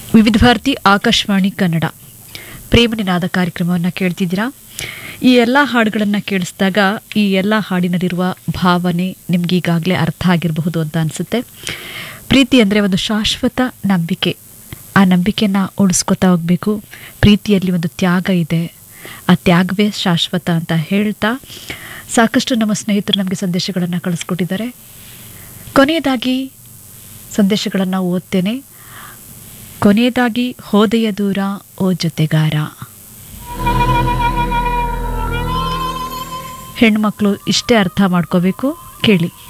ವಿವಿಧ ಭಾರತಿ ಆಕಾಶವಾಣಿ ಕನ್ನಡ ಪ್ರೇಮ ನಿನಾದ ಕಾರ್ಯಕ್ರಮವನ್ನು ಕೇಳ್ತಿದ್ದೀರಾ ಈ ಎಲ್ಲ ಹಾಡುಗಳನ್ನು ಕೇಳಿಸಿದಾಗ ಈ ಎಲ್ಲ ಹಾಡಿನಲ್ಲಿರುವ ಭಾವನೆ ನಿಮ್ಗೆ ಈಗಾಗಲೇ ಅರ್ಥ ಆಗಿರಬಹುದು ಅಂತ ಅನಿಸುತ್ತೆ ಪ್ರೀತಿ ಅಂದರೆ ಒಂದು ಶಾಶ್ವತ ನಂಬಿಕೆ ಆ ನಂಬಿಕೆನ ಉಳಿಸ್ಕೊತಾ ಹೋಗಬೇಕು ಪ್ರೀತಿಯಲ್ಲಿ ಒಂದು ತ್ಯಾಗ ಇದೆ ಆ ತ್ಯಾಗವೇ ಶಾಶ್ವತ ಅಂತ ಹೇಳ್ತಾ ಸಾಕಷ್ಟು ನಮ್ಮ ಸ್ನೇಹಿತರು ನಮಗೆ ಸಂದೇಶಗಳನ್ನು ಕಳಿಸ್ಕೊಟ್ಟಿದ್ದಾರೆ ಕೊನೆಯದಾಗಿ ಸಂದೇಶಗಳನ್ನು ಓದ್ತೇನೆ ಕೊನೆಯದಾಗಿ ಹೋದೆಯ ದೂರ ಓ ಜೊತೆಗಾರ ಹೆಣ್ಮಕ್ಳು ಇಷ್ಟೇ ಅರ್ಥ ಮಾಡ್ಕೋಬೇಕು ಕೇಳಿ